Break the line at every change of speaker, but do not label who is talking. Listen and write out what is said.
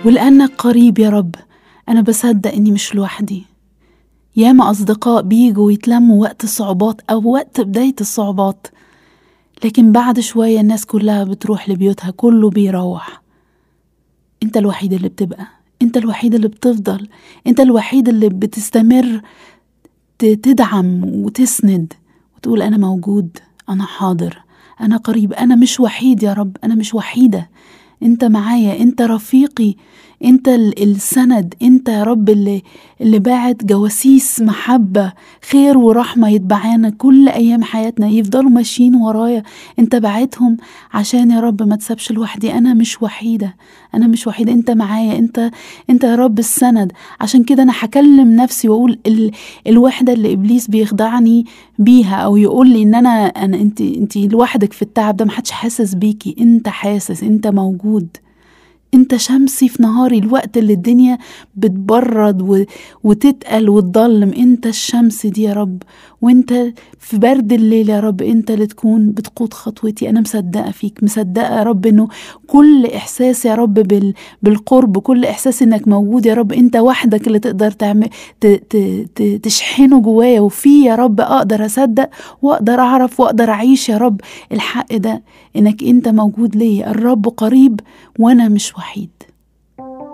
ولأنك قريب يا رب أنا بصدق إني مش لوحدي ياما أصدقاء بيجوا يتلموا وقت الصعوبات أو وقت بداية الصعوبات لكن بعد شوية الناس كلها بتروح لبيوتها كله بيروح انت الوحيد اللي بتبقى انت الوحيد اللي بتفضل انت الوحيد اللي بتستمر تدعم وتسند وتقول انا موجود انا حاضر انا قريب انا مش وحيد يا رب انا مش وحيده انت معايا انت رفيقي انت السند انت يا رب اللي اللي باعت جواسيس محبه خير ورحمه يتبعانا كل ايام حياتنا يفضلوا ماشيين ورايا انت بعتهم عشان يا رب ما تسابش لوحدي انا مش وحيده انا مش وحيده انت معايا انت انت يا رب السند عشان كده انا هكلم نفسي واقول ال... الوحده اللي ابليس بيخدعني بيها او يقول لي ان انا انا انت انت لوحدك في التعب ده محدش حاسس بيكي انت حاسس انت موجود انت شمسي في نهاري الوقت اللي الدنيا بتبرد و... وتتقل وتضلم انت الشمس دي يا رب وانت في برد الليل يا رب انت اللي تكون بتقود خطوتي انا مصدقه فيك مصدقه يا رب انه كل احساس يا رب بال... بالقرب كل احساس انك موجود يا رب انت وحدك اللي تقدر تعمل ت... ت... ت... تشحنه جوايا وفيه يا رب اقدر اصدق واقدر اعرف واقدر اعيش يا رب الحق ده انك انت موجود ليا الرب قريب وانا مش وحيد